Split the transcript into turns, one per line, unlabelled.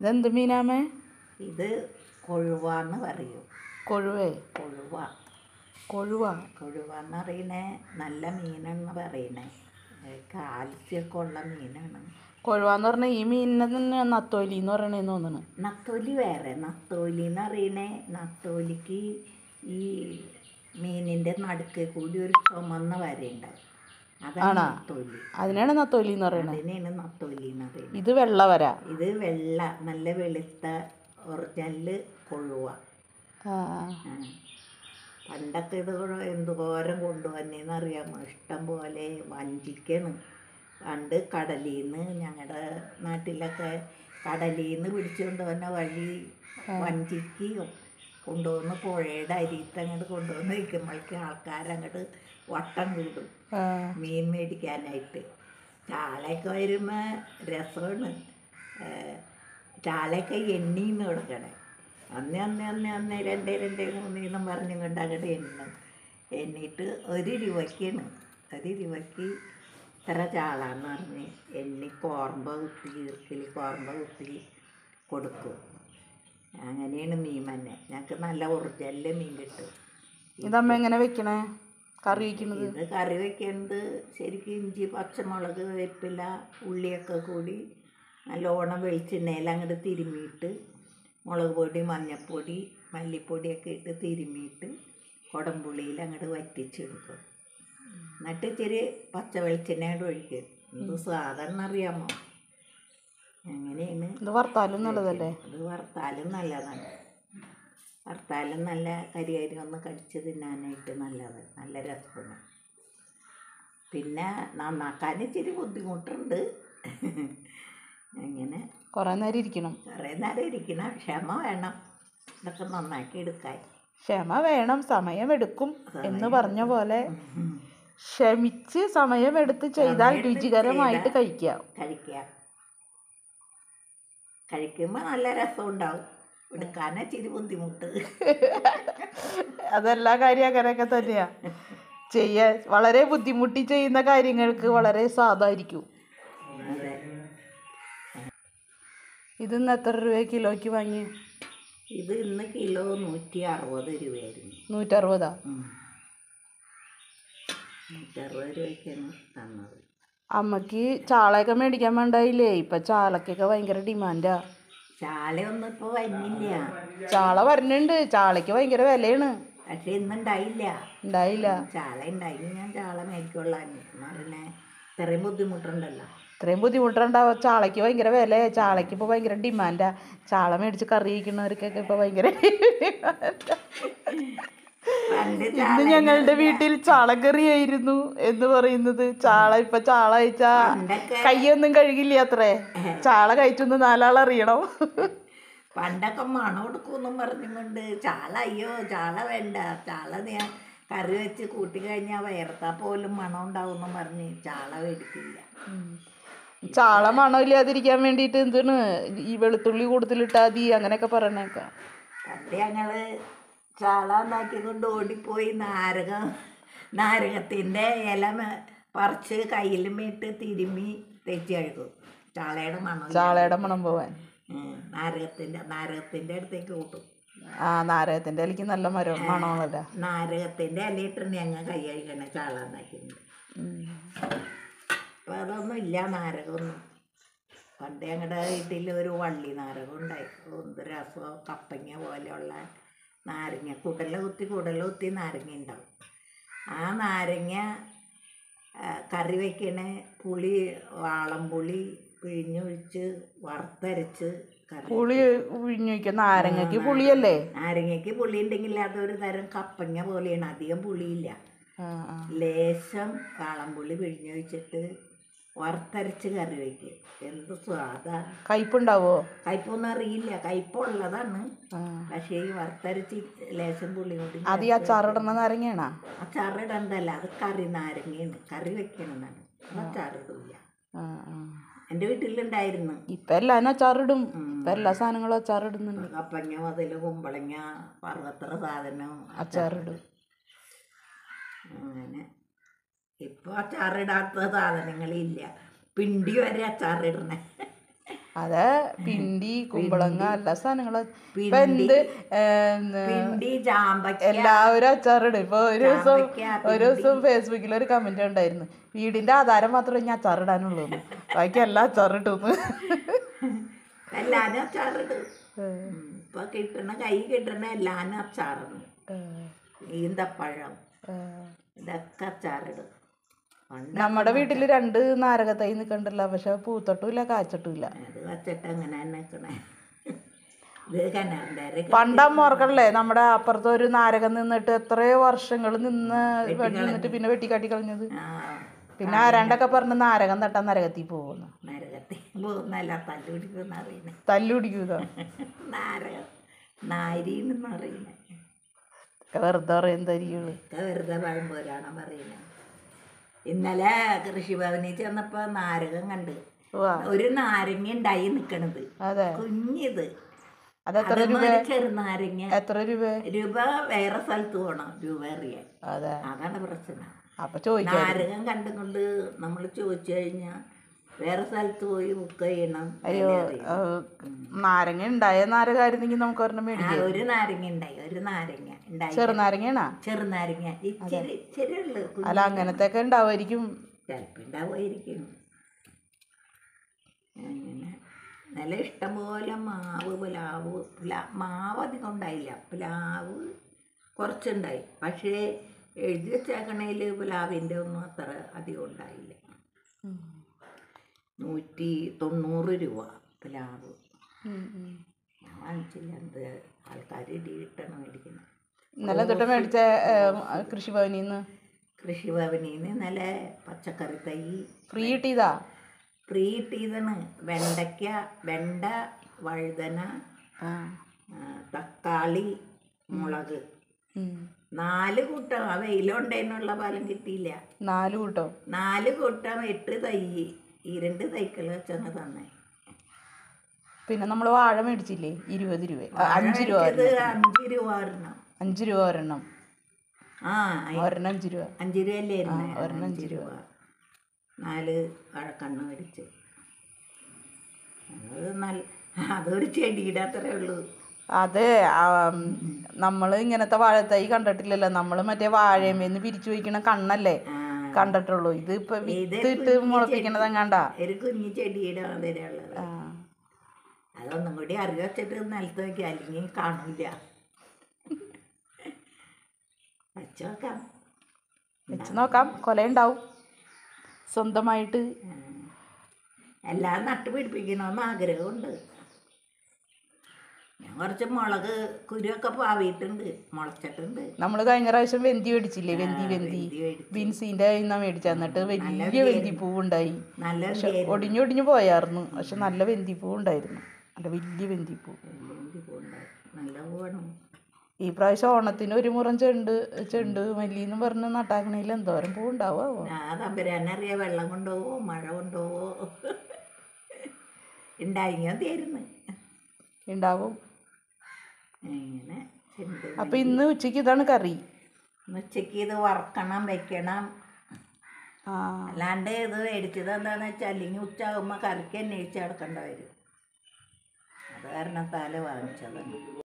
ഇതെന്ത് മീനാമേ
ഇത് കൊഴുവാന്ന് പറയും
കൊഴുവേ
കൊഴുവ
കൊഴുവ
കൊഴുവാന്ന് പറയണേ നല്ല മീനെന്ന് പറയണേ കാൽസ്യമൊക്കെ ഉള്ള മീനാണ്
കൊഴുവാന്ന് പറഞ്ഞാൽ ഈ മീനിനെ തന്നെ നത്തോലി എന്ന് പറയണേന്ന് തോന്നുന്നു
നത്തോലി വേറെ നത്തോലി എന്ന് പറയണേ നത്തോലിക്ക് ഈ മീനിൻ്റെ നടുക്ക് കൂടി ഒരു ചുമന്ന വരയുണ്ടാവും അതാണ് നത്തോലി
അതിനാണ് നത്തോലി എന്ന് പറയണത്
അതിനെയാണ് നത്തോലി എന്ന് പറയുന്നത്
ഇത് വെള്ള വര
ഇത് വെള്ള നല്ല വെളുത്ത ഒറിജിനൽ കൊഴുവ
ആ
ആ. പണ്ടൊക്കെ ഇത് കൊ- എന്തോരം കൊണ്ടുവന്നേന്ന് അറിയാമോ ഇഷ്ടം പോലെ വഞ്ചിക്കാണ് പണ്ട് കടലിൽ നിന്ന് ഞങ്ങളുടെ നാട്ടിലൊക്കെ കടലിൽ നിന്ന് പിടിച്ചുകൊണ്ട് വന്ന വഴി വഞ്ചിക്ക് കൊണ്ടുവന്ന് പുഴയുടെ അരിയത്ത് അങ്ങോട്ട് കൊണ്ടുവന്ന് വയ്ക്കുമ്പോഴേക്ക് ആൾക്കാരങ്ങോട്ട് വട്ടം കൂടും
ആ.
മീൻ മേടിക്കാനായിട്ട് ചാളയൊക്കെ വരുമ്പോൾ രസമാണ് ചാളയൊക്കെ എണ്ണീന്ന് കൊടുക്കണേ അന്ന് അന്ന് അന്ന് അന്ന് രണ്ട് രണ്ട് മൂന്നെന്നും പറഞ്ഞും കൊണ്ട് അങ്ങോട്ട് എണ്ണും എണ്ണിയിട്ട് ഒരു രൂപയ്ക്കാണ് ഒരു രൂപയ്ക്ക് ഇത്ര ചാളാന്ന് പറഞ്ഞ് എണ്ണി കോർമ്പ കുത്തി ഈർക്കിൽ കോർമ്പ കുത്തി കൊടുക്കും അങ്ങനെയാണ് മീൻ തന്നെ ഞങ്ങൾക്ക് നല്ല ഒറിജിനൽ മീൻ കിട്ടും
ഇതമ്മ എങ്ങനെ വെക്കണേ കറി വെക്കണത്
ഇത് കറി വെക്കുന്നത് ശരിക്കും ഇഞ്ചി പച്ചമുളക് വേപ്പില ഉള്ളിയൊക്കെ കൂടി നല്ലോണം വെളിച്ചെണ്ണയിൽ അങ്ങോട്ട് തിരുമ്മിയിട്ട് മുളക് പൊടി മഞ്ഞൾപ്പൊടി മല്ലിപ്പൊടിയൊക്കെ ഇട്ട് തിരുമ്മിയിട്ട് കുടംപുളിയിൽ അങ്ങോട്ട് വറ്റിച്ചെടുക്കും എന്നിട്ട് ഇച്ചിരി പച്ച വെളിച്ചെണ്ണ അങ്ങോട്ട് ഒഴിക്കും ഇത് സാധാരണ അറിയാമോ അങ്ങനെയാണ്
ഇത് വറുത്താലും നല്ലതല്ലേ
അത് വറുത്താലും നല്ലതാണ് വറുത്താലും നല്ല കരി കരി ഒന്ന് കടിച്ച് തിന്നാനായിട്ട് നല്ലത് നല്ല രസമാണ് പിന്നെ നന്നാക്കാൻ ഇച്ചിരി ബുദ്ധിമുട്ടുണ്ട് അങ്ങനെ
കുറേ നേരം ഇരിക്കണം
കുറേ നേരം ഇരിക്കണം ക്ഷമ വേണം ഇതൊക്കെ നന്നാക്കി എടുക്കാൻ
ക്ഷമ വേണം സമയമെടുക്കും എന്ന് പറഞ്ഞ പോലെ ക്ഷമിച്ച് സമയമെടുത്ത് ചെയ്താൽ രുചികരമായിട്ട് കഴിക്കാം
കഴിക്കുക കഴിക്കുമ്പോൾ നല്ല രസം ഉണ്ടാവും എടുക്കാനേ ഇച്ചിരി ബുദ്ധിമുട്ട്
അതെല്ലാ കാര്യം അങ്ങനെയൊക്കെ തന്നെയാ ചെയ്യാൻ വളരെ ബുദ്ധിമുട്ടി ചെയ്യുന്ന കാര്യങ്ങൾക്ക് വളരെ സാധായിരിക്കും
അതെ
ഇത് ഇന്ന് എത്ര രൂപ കിലോയ്ക്ക് വാങ്ങി
ഇത് ഇന്ന് കിലോ നൂറ്റി അറുപത് രൂപയായിരുന്നു
നൂറ്ററുപതാ
ഉം. നൂറ്ററുപത് രൂപയ്ക്കാണ് തന്നത്
അമ്മക്ക് ചാളയൊക്കെ മേടിക്കാൻ വേണ്ടായില്ലേ ഇപ്പൊ ചാളക്കൊക്കെ ഭയങ്കര ഡിമാൻഡാ
ചാളയൊന്നും ഇപ്പോൾ വരുന്നില്ല
ചാള വരുന്നുണ്ട് ചാളയ്ക്ക് ഭയങ്കര വിലയാണ്
പക്ഷെ ഇന്നുണ്ടായില്ല
ഉണ്ടായില്ല
ചാള ഉണ്ടായി ഞാൻ ചാള മേടിക്കൊള്ളാന്ന് പറഞ്ഞേ ഇത്രയും ബുദ്ധിമുട്ടുണ്ടല്ലോ
ഇത്രയും ബുദ്ധിമുട്ടുണ്ടാവും ചാളയ്ക്ക് ഭയങ്കര വില ചാളയ്ക്ക് ഇപ്പോൾ ഭയങ്കര ഡിമാൻഡാ ചാള മേടിച്ച് കറി വയ്ക്കുന്നവർക്കൊക്കെ ഇപ്പോൾ ഭയങ്കര
പണ്ട്
ഇന്ന് ഞങ്ങളുടെ വീട്ടിൽ ചാളക്കറിയായിരുന്നു എന്ന് പറയുന്നത് ചാള ഇപ്പൊ ചാള കഴിച്ചാ
പണ്ടൊക്കെ
കൈയൊന്നും കഴുകില്ല അത്രേ ചാള കഴിച്ചൊന്ന് നാലാളറിയണം
പണ്ടൊക്കെ മണം കൊടുക്കുമെന്നും പറഞ്ഞുകൊണ്ട് ചാള അയ്യോ ചാള വേണ്ട ചാള ഞാൻ കറി വെച്ച് കൂട്ടി കഴിഞ്ഞാൽ വയർത്താൽ പോലും മണം ഉണ്ടാവുമെന്നും പറഞ്ഞ് ചാള മേടിക്കില്ല
ചാള മണമില്ലാതിരിക്കാൻ വേണ്ടിയിട്ട് എന്താണ് ഈ വെളുത്തുള്ളി കൂടുതലിട്ടാൽ മതി അങ്ങനെയൊക്കെ പറയണേക്കാം
പണ്ട് ഞങ്ങള് ചാള ഉണ്ടാക്കിക്കൊണ്ട് ഓടിപ്പോയി നാരകം നാരകത്തിൻ്റെ ഇല മ- പറിച്ച് കയ്യിലുമിട്ട് തിരുമ്മി തെച്ചി കഴുകും ചാളയുടെ മണം
ചാളയുടെ മണം പോവാൻ
ഉം, നാരകത്തിൻ്റെ നാരകത്തിൻ്റെ അടുത്തേക്ക് കൂട്ടും
ആ നാരകത്തിന്റെ ഇലയ്ക്ക് നല്ല മരം മണമുള്ളല്ല
നാരകത്തിൻ്റെ ഇലയിട്ടാണ് ഞങ്ങൾ കൈ കഴുകണ ചാള ഉണ്ടാക്കിയത് അപ്പം അതൊന്നും ഇല്ല നാരകമൊന്നും പണ്ട് ഞങ്ങളുടെ വീട്ടിൽ ഒരു വള്ളി നാരകം ഉണ്ടായി എന്ത് രസമോ കപ്പങ്ങ പോലെയുള്ള നാരങ്ങ കുടല കുത്തി കുടല കുത്തി നാരങ്ങ ഉണ്ടാവും ആ നാരങ്ങ ആ, കറി വയ്ക്കണ പുളി വാളംപുളി പിഴിഞ്ഞൊഴിച്ച് വറുത്തരച്ച് കറി
പുളി ഉഴിഞ്ഞു വയ്ക്കുക നാരങ്ങയ്ക്ക് പുളിയല്ലേ
നാരങ്ങയ്ക്ക് പുളി ഉണ്ടെങ്കിൽ അതൊരു തരം കപ്പങ്ങ പോലെയാണ് അധികം പുളിയില്ല
ആ ആ
ലേശം വാളംപുളി പിഴിഞ്ഞൊഴിച്ചിട്ട് വറുത്തരച്ച് കറി വയ്ക്കുക എന്ത് സ്വാദാ
കയ്പുണ്ടാവോ
കയ്പൊന്നും അറിയില്ല കയ്പുള്ളതാണ്
ആ
പക്ഷേ ഈ വറുത്തരച്ച് ലേശം പുളി കൂടി
അത് ഈ അച്ചാറിടണ നാരങ്ങയാണോ
അച്ചാറിടണ്ടല്ല അത് കറി നാരങ്ങയാണ് കറി വെക്കണമെന്നാണ് അത് അച്ചാറിടില്ല
ആ ആ
എൻ്റെ വീട്ടിലുണ്ടായിരുന്നു
ഇപ്പം എല്ലാവരും അച്ചാറിടും ഇപ്പം എല്ലാ സാധനങ്ങളും അച്ചാറിടുന്നുണ്ട്
കപ്പങ്ങ മുതൽ കുമ്പളങ്ങ പർവ്വത്ര സാധനം
അച്ചാറിടും
അങ്ങനെ ഇപ്പോൾ അച്ചാറിടാത്ത സാധനങ്ങളില്ല പിണ്ടി വരെ അച്ചാറിടണേ
അതെ പിണ്ടി കുമ്പളങ്ങ എല്ലാ സാധനങ്ങളും ഇപ്പൊ എന്ത് ഏന്ന്
പിണ്ടി ചാമ്പയ്ക്ക
എല്ലാവരും അച്ചാറിടും ഇപ്പൊ ഒരു ദിവസം
ചാമ്പയ്ക്ക,
ഒരു ദിവസം ഫേസ്ബുക്കിൽ ഒരു കമന്റ് ഉണ്ടായിരുന്നു വീടിന്റെ ആധാരം മാത്രമേ ഞാൻ അച്ചാറിടാനുള്ളൂ എന്ന്. ബാക്കി എല്ലാ അച്ചാറിട്ടുന്ന്
എല്ലാരും അച്ചാറിടും ഉം. ഇപ്പൊ കിട്ടണ കൈ കിട്ടണ എല്ലാനും അച്ചാറാണ് ഈന്തപ്പഴം ഇതൊക്കെ അച്ചാറിടും പണ്ട്
നമ്മുടെ വീട്ടില് രണ്ട് നാരകത്തൈ നിക്കണ്ടല്ലോ പക്ഷെ പൂത്തട്ടുമില്ല കാച്ചട്ടുമില്ല
അത് വച്ചിട്ട് അങ്ങനെ തന്നെ നിക്കണേ ഇത് കിണറിൻ്റെ
പണ്ടമ്മ ഓർക്കണല്ലേ നമ്മുടെ അപ്പുറത്ത് ഒരു നാരകം നിന്നിട്ട് എത്രയോ വർഷങ്ങൾ നിന്ന് നിന്നിട്ട് പിന്നെ വെട്ടിക്കാട്ടി കളഞ്ഞത്
ആ
പിന്നെ ആരാണ്ടൊക്കെ പറഞ്ഞ് നാരകം തട്ടാൻ നരകത്തിൽ പോകുന്നു
നരകത്തിൽ പോകുന്നല്ല തല്ലുപിടിക്കുന്ന അറിയണേ
തല്ലു പിടിക്കൂത
നാരകം നാരീന്ന് അറിയണേ
വെറുതെ അറിയാൻ തരികള്
ഒക്കെ വെറുതെ പഴംപോരാണ് പറയുന്നത് ഇന്നലെ കൃഷിഭവനിൽ ചെന്നപ്പോൾ നാരകം കണ്ട്
വാ
ഒരു നാരങ്ങ ഉണ്ടായി നിൽക്കണത്
അതെ
കുഞ്ഞിത്
അതെത്ര
അതൊന്നും
രൂപ
ഒരു ചെറുനാരങ്ങ
എത്ര രൂപ
രൂപ വേറെ സ്ഥലത്ത് പോകണം രൂപ അറിയാൻ
അതെ
അതാണ് പ്രശ്നം
അപ്പൊ ചോദിക്കാം
നാരകം കണ്ടുകൊണ്ട് നമ്മൾ ചോദിച്ചു കഴിഞ്ഞാൽ വേറെ സ്ഥലത്ത് പോയി ബുക്ക് ചെയ്യണം
അയ്യോ
വില അറിയണം.
ഏഹ്, നാരങ്ങ ഉണ്ടായ നാരകായിരുന്നെങ്കിൽ നമുക്ക് ഒരെണ്ണം
ആ,
മേടിക്കാം
ഒരു നാരങ്ങ ഉണ്ടായി ഒരു നാരങ്ങ ഉണ്ടായി
ചെറുനാരങ്ങയാണാ
ചെറുനാരങ്ങ ഇച്ചിരി ഇച്ചിരി ഉള്ളു
അല്ല അങ്ങനത്തെ ഒക്കെ ഉണ്ടാവുമായിരിക്കും
ചിലപ്പോൾ ഉണ്ടാവുമായിരിക്കും അങ്ങനെ നല്ല ഇഷ്ടംപോലെ മാവ് പ്ലാവ് പ്ലാ മാവ് അധികം ഉണ്ടായില്ല പ്ലാവ് കുറച്ചുണ്ടായി പക്ഷേ എഴുതി വെച്ചേക്കണേൽ പ്ലാവിൻ്റെ ഒന്നും അത്ര അധികം ഉണ്ടായില്ല നൂറ്റി തൊണ്ണൂറ് രൂപ പ്ലാവ്
ഉം, ഉം.
ഞാൻ വാങ്ങിച്ചില്ല എന്ത് ആൾക്കാർ ഇടി കിട്ടണം മേടിക്കണം
ഇന്നലെ തൊട്ട് മേടിച്ച ഏഹ്, കൃഷിഭവനിൽ നിന്ന്
കൃഷിഭവനിൽ നിന്ന് നല്ല പച്ചക്കറി തൈ
ഫ്രീ കിട്ടിയതാ
ഫ്രീ കിട്ടിയതാണ് വെണ്ടയ്ക്ക വെണ്ട വഴുതന
ആ
ആ, തക്കാളി മുളക്
ഉം.
നാല് കൂട്ടം ആ വെയിലുണ്ടേന്നുള്ള ഫലം കിട്ടിയില്ല
നാല് കൂട്ടോ
നാല് കൂട്ടം എട്ട് തൈ ഈ രണ്ട് തൈക്കൾ വെച്ചാണ് തന്നെ
പിന്നെ നമ്മൾ വാഴ മേടിച്ചില്ലേ ഇരുപത് രൂപ ആ, അഞ്ച് രൂപ
ഇത് അഞ്ച് രൂപ ഒരെണ്ണം
അഞ്ച് രൂപ ഒരെണ്ണം
ആ
ഒരെണ്ണം അഞ്ച് രൂപ
അഞ്ച് രൂപയല്ലേ ഇരുന്നേ?
ഒരെണ്ണം
അഞ്ച് രൂപ നാല് കണ്ണ് മേടിച്ച് അത് നല്ല അതൊരു ചെടിയുടെ അത്രേ ഉള്ളൂ
അതെ നമ്മൾ ഇങ്ങനത്തെ വാഴത്തൈ കണ്ടിട്ടില്ലല്ലോ നമ്മൾ മറ്റേ വാഴയമേന്ന് പിരിച്ചു വയ്ക്കണ കണ്ണല്ലേ
ആ,
കണ്ടിട്ടുള്ളൂ ഇത് ഇപ്പൊ വിത്തിട്ട് മുളപ്പിക്കണത് എങ്ങാണ്ടാ
ഒരു കുഞ്ഞു ചെടിയുടെ മാതിരിയുള്ളത്
ആ.
അതൊന്നും കൂടി അറിവ് വെച്ചിട്ട് നിലത്ത് വയ്ക്കുക അല്ലെങ്കിൽ കാണൂല വച്ച് നോക്കാം
വെച്ച് നോക്കാം കൊലയുണ്ടാവും സ്വന്തമായിട്ട്
എല്ലാം നട്ടുപിടിപ്പിക്കണമെന്ന് ആഗ്രഹമുണ്ട് ഞാൻ കുറച്ച് മുളക് കുരുവൊക്കെ പാവിയിട്ടുണ്ട് മുളച്ചിട്ടുണ്ട്
നമ്മൾ കഴിഞ്ഞ പ്രാവശ്യം വെന്തി മേടിച്ചില്ലേ വെന്തി വെന്തി
വെന്തി മേടിച്ചു.
ബിൻസിന്റെ ഇന്ന മേടിച്ച എന്നിട്ട് വലിയ വെന്തി പൂവുണ്ടായി
നല്ല
ഒടിഞ്ഞൊടിഞ്ഞു പോയായിരുന്നു പക്ഷെ നല്ല വെന്തി പൂവുണ്ടായിരുന്നു നല്ല വലിയ വെന്തി പൂ
വെന്തി പൂണ്ടായി നല്ല പൂവാണ്
ഈ പ്രാവശ്യം ഓണത്തിന് ഒരു മുറം ചെണ്ട് ചെണ്ട് മല്ലിന്ന് പറഞ്ഞ് നട്ടാക്കണേൽ എന്തോരം പൂ ഉണ്ടാവോ
ആ തമ്പുരാനറിയാം വെള്ളം കൊണ്ടുപോവോ മഴ കൊണ്ടുപോവോ ഉണ്ടായിങ്ങോ തീരുന്നു
ഉണ്ടാവും
ഇങ്ങനെ ചെണ്ട്
അപ്പൊ ഇന്ന് ഉച്ചക്ക് ഇതാണ് കറി
ഉച്ചയ്ക്ക് ഇത് വറക്കണം വെക്കണം
ആ
അല്ലാണ്ട് ഇത് മേടിച്ചത് എന്താണെന്ന് വെച്ചാൽ അല്ലെങ്കിൽ ഉച്ചയാകുമ്പോൾ കറിക്ക് അന്വേഷിച്ച് കിടക്കേണ്ട വരും അത് കാരണത്താൽ വാങ്ങിച്ചതാണ്